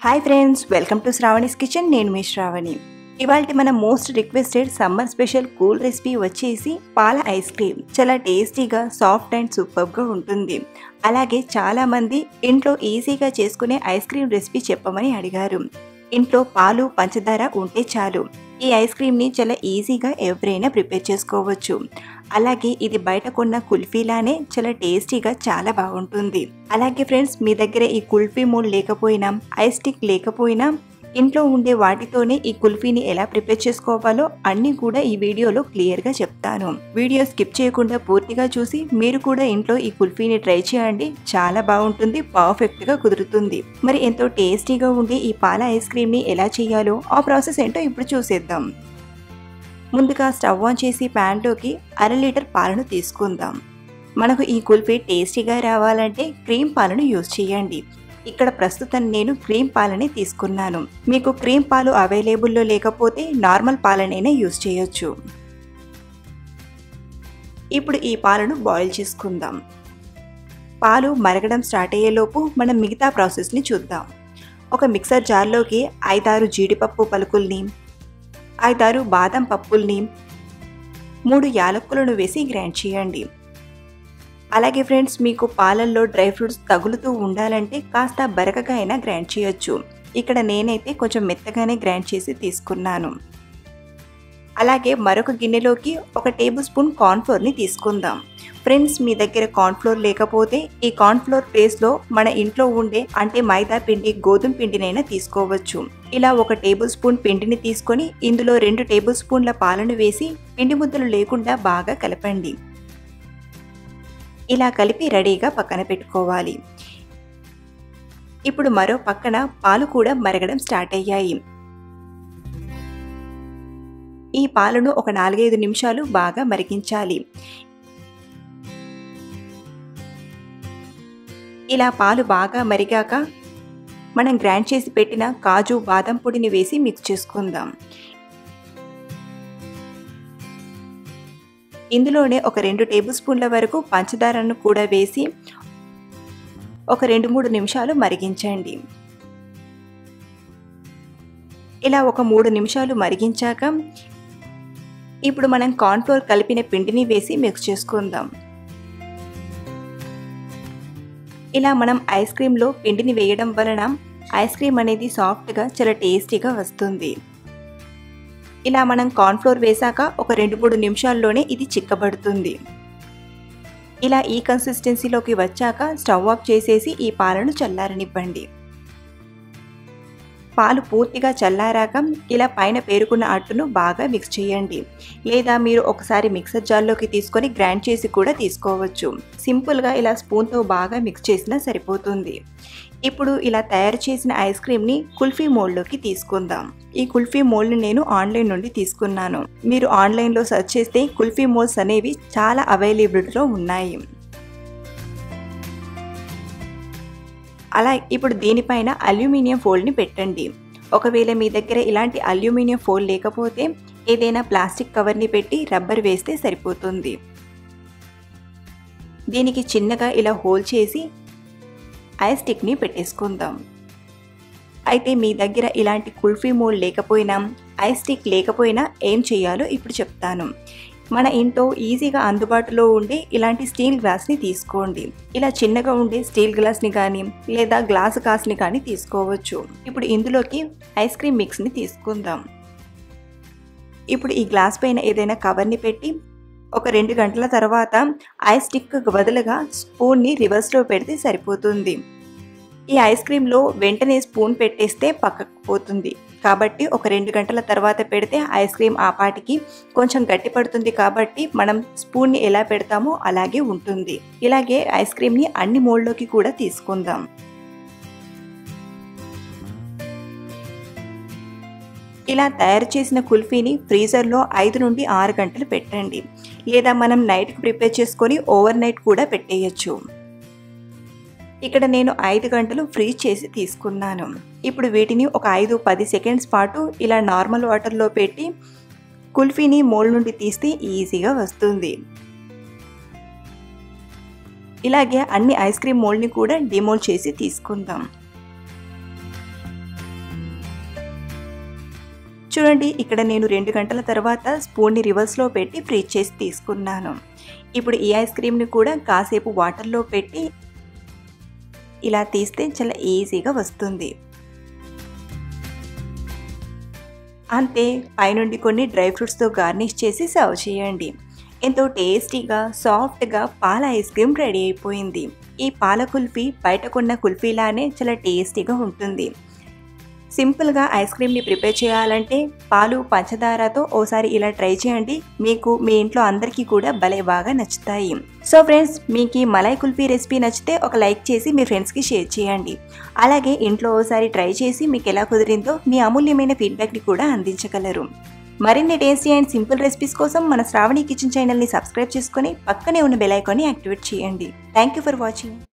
hi friends welcome to Sravani's kitchen నేను మీ శ్రావణి ఇవాళ మన most requested summer special cool recipe వచ్చేసి పాల ఐస్ క్రీమ్ చాలా టేస్టీగా సాఫ్ట్ అండ్ సూపర్గా ఉంటుంది అలాగే చాలా మంది ఇంట్లో ఈజీగా చేసుకునే ఐస్ క్రీమ్ రెసిపీ చెప్పమని అడిగారు ఇంట్లో పాలు పంచదార ఉంటే చాలు ఈ ఐస్ క్రీమ్ని చాలా ఈజీగా ఎవరైనా ప్రిపేర్ చేసుకోవచ్చు అలాగే ఇది బయట కొన్న కుల్ఫీలానే చాలా టేస్టీగా చాలా బాగుంటుంది అలాగే ఫ్రెండ్స్ మీ దగ్గర ఈ కుల్ఫీ మూల్ లేకపోయినా ఐస్ స్టిక్ లేకపోయినా ఇంట్లో ఉండే వాటితోనే ఈ కుల్ఫీని ఎలా ప్రిపేర్ చేసుకోవాలో అన్నీ కూడా ఈ వీడియోలో క్లియర్గా చెప్తాను వీడియో స్కిప్ చేయకుండా పూర్తిగా చూసి మీరు కూడా ఇంట్లో ఈ కుల్ఫీని ట్రై చేయండి చాలా బాగుంటుంది పర్ఫెక్ట్గా కుదురుతుంది మరి ఎంతో టేస్టీగా ఉండే ఈ పాల ఐస్ క్రీమ్ని ఎలా చేయాలో ఆ ప్రాసెస్ ఏంటో ఇప్పుడు చూసేద్దాం ముందుగా స్టవ్ ఆన్ చేసి ప్యాన్లోకి అర లీటర్ పాలను తీసుకుందాం మనకు ఈ కుల్ఫీ టేస్టీగా రావాలంటే క్రీమ్ పాలను యూజ్ చేయండి ఇక్కడ ప్రస్తుతం నేను క్రీమ్ పాలని తీసుకున్నాను మీకు క్రీమ్ పాలు అవైలబుల్లో లేకపోతే నార్మల్ పాలనైనా యూజ్ చేయొచ్చు ఇప్పుడు ఈ పాలను బాయిల్ చేసుకుందాం పాలు మరగడం స్టార్ట్ అయ్యేలోపు మనం మిగతా ప్రాసెస్ని చూద్దాం ఒక మిక్సర్ జార్లోకి ఐదారు జీడిపప్పు పలుకుల్ని ఐదారు బాదం పప్పుల్ని మూడు యాలక్కులను వేసి గ్రైండ్ చేయండి అలాగే ఫ్రెండ్స్ మీకు పాలల్లో డ్రై ఫ్రూట్స్ తగులుతూ ఉండాలంటే కాస్త బరకగా అయినా గ్రైండ్ చేయొచ్చు ఇక్కడ నేనైతే కొంచెం మెత్తగానే గ్రైండ్ చేసి తీసుకున్నాను అలాగే మరొక గిన్నెలోకి ఒక టేబుల్ స్పూన్ కార్న్ఫ్లోర్ని తీసుకుందాం ఫ్రెండ్స్ మీ దగ్గర కార్న్ఫ్లోర్ లేకపోతే ఈ కార్న్ఫ్లోర్ ప్లేస్లో మన ఇంట్లో ఉండే అంటే మైదా పిండి గోధుమ పిండినైనా తీసుకోవచ్చు ఇలా ఒక టేబుల్ స్పూన్ పిండిని తీసుకొని ఇందులో రెండు టేబుల్ స్పూన్ల పాలను వేసి పిండి ముద్దలు లేకుండా బాగా కలపండి ఇలా కలిపి రెడీగా పక్కన పెట్టుకోవాలి ఇప్పుడు మరో పక్కన పాలు కూడా మరగడం స్టార్ట్ అయ్యాయి ఈ పాలను ఒక నాలుగైదు నిమిషాలు బాగా మరిగించాలి ఇలా పాలు బాగా మరిగాక మనం గ్రైండ్ చేసి పెట్టిన కాజు బాదం పొడిని వేసి మిక్స్ చేసుకుందాం ఇందులోనే ఒక రెండు టేబుల్ స్పూన్ల వరకు పంచదారను కూడా వేసి ఒక రెండు మూడు నిమిషాలు మరిగించండి ఇలా ఒక మూడు నిమిషాలు మరిగించాక ఇప్పుడు మనం కార్న్ఫ్లోర్ కలిపిన పిండిని వేసి మిక్స్ చేసుకుందాం ఇలా మనం ఐస్ క్రీమ్లో పిండిని వేయడం వలన ఐస్ క్రీమ్ అనేది సాఫ్ట్గా చాలా టేస్టీగా వస్తుంది ఇలా మనం కార్న్ఫ్లోర్ వేశాక ఒక రెండు మూడు నిమిషాల్లోనే ఇది చిక్కబడుతుంది ఇలా ఈ కన్సిస్టెన్సీలోకి వచ్చాక స్టవ్ ఆఫ్ చేసేసి ఈ పాలను చల్లారనివ్వండి పాలు పూర్తిగా చల్లారాక ఇలా పైన పేరుకున్న అట్టును బాగా మిక్స్ చేయండి లేదా మీరు ఒకసారి మిక్సర్ జార్లోకి తీసుకొని గ్రైండ్ చేసి కూడా తీసుకోవచ్చు సింపుల్గా ఇలా స్పూన్తో బాగా మిక్స్ చేసినా సరిపోతుంది ఇప్పుడు ఇలా తయారు చేసిన ఐస్ క్రీమ్ని కుల్ఫీ మోల్డ్లోకి తీసుకుందాం ఈ కుల్ఫీ మోల్డ్ని నేను ఆన్లైన్ నుండి తీసుకున్నాను మీరు ఆన్లైన్లో సెర్చ్ చేస్తే కుల్ఫీ మోల్డ్స్ అనేవి చాలా అవైలబిలిటీలో ఉన్నాయి అలా ఇప్పుడు దీనిపైన అల్యూమినియం ఫోల్డ్ని పెట్టండి ఒకవేళ మీ దగ్గర ఇలాంటి అల్యూమినియం ఫోల్డ్ లేకపోతే ఏదైనా ప్లాస్టిక్ కవర్ని పెట్టి రబ్బర్ వేస్తే సరిపోతుంది దీనికి చిన్నగా ఇలా హోల్ చేసి ఐస్ స్టిక్ని పెట్టేసుకుందాం అయితే మీ దగ్గర ఇలాంటి కుల్ఫీ మోల్డ్ లేకపోయినా ఐస్ స్టిక్ లేకపోయినా ఏం చేయాలో ఇప్పుడు చెప్తాను మన ఇంట్లో ఈజీగా అందుబాటులో ఉండే ఇలాంటి స్టీల్ గ్లాస్ని తీసుకోండి ఇలా చిన్నగా ఉండే స్టీల్ గ్లాస్ని కానీ లేదా గ్లాస్ కాస్ని కానీ తీసుకోవచ్చు ఇప్పుడు ఇందులోకి ఐస్ క్రీమ్ మిక్స్ని తీసుకుందాం ఇప్పుడు ఈ గ్లాస్ పైన ఏదైనా కవర్ని పెట్టి ఒక రెండు గంటల తర్వాత ఐస్ స్టిక్ బదులుగా స్పూన్ని రివర్స్లో పెడితే సరిపోతుంది ఈ ఐస్ క్రీమ్లో వెంటనే స్పూన్ పెట్టేస్తే పక్కకు పోతుంది కాబట్టి ఒక రెండు గంటల తర్వాత పెడితే ఐస్ క్రీమ్ ఆ పాటికి కొంచెం గట్టి పడుతుంది కాబట్టి మనం స్పూన్ని ఎలా పెడతామో అలాగే ఉంటుంది ఇలాగే ఐస్ క్రీమ్ని అన్ని మోల్డ్లోకి కూడా తీసుకుందాం ఇలా తయారు చేసిన కుల్ఫీని ఫ్రీజర్లో ఐదు నుండి ఆరు గంటలు పెట్టండి లేదా మనం నైట్కి ప్రిపేర్ చేసుకొని ఓవర్ నైట్ కూడా పెట్టేయచ్చు ఇక్కడ నేను ఐదు గంటలు ఫ్రీజ్ చేసి తీసుకున్నాను ఇప్పుడు వీటిని ఒక ఐదు పది సెకండ్స్ పాటు ఇలా నార్మల్ వాటర్లో పెట్టి కుల్ఫీని మోల్డ్ నుండి తీస్తే ఈజీగా వస్తుంది ఇలాగే అన్ని ఐస్ క్రీమ్ మోల్డ్ని కూడా డిమోల్డ్ చేసి తీసుకుందాం చూడండి ఇక్కడ నేను రెండు గంటల తర్వాత స్పూన్ని రివర్స్లో పెట్టి ఫ్రీజ్ చేసి తీసుకున్నాను ఇప్పుడు ఈ ఐస్ క్రీమ్ని కూడా కాసేపు వాటర్లో పెట్టి ఇలా తీస్తే చాలా ఈజీగా వస్తుంది అంతే పైనుండి కొన్ని డ్రై ఫ్రూట్స్తో గార్నిష్ చేసి సర్వ్ చేయండి ఎంతో టేస్టీగా సాఫ్ట్గా పాల ఐస్ క్రీమ్ రెడీ అయిపోయింది ఈ పాల కుల్ఫీ బయట కొన్న కుల్ఫీలానే చాలా టేస్టీగా ఉంటుంది సింపుల్గా ఐస్ క్రీమ్ని ప్రిపేర్ చేయాలంటే పాలు పంచదారతో ఓసారి ఇలా ట్రై చేయండి మీకు మీ ఇంట్లో అందరికీ కూడా భలే బాగా నచ్చుతాయి సో ఫ్రెండ్స్ మీకు ఈ మలై కుల్ఫీ రెసిపీ నచ్చితే ఒక లైక్ చేసి మీ ఫ్రెండ్స్కి షేర్ చేయండి అలాగే ఇంట్లో ఓసారి ట్రై చేసి మీకు ఎలా కుదిరిందో మీ అమూల్యమైన ఫీడ్బ్యాక్ని కూడా అందించగలరు మరిన్ని టేస్టీ అండ్ సింపుల్ రెసిపీస్ కోసం మన శ్రావణి కిచెన్ ఛానల్ని సబ్స్క్రైబ్ చేసుకొని పక్కనే ఉన్న బెల్ ఐకాన్ని యాక్టివేట్ చేయండి థ్యాంక్ యూ ఫర్ వాచింగ్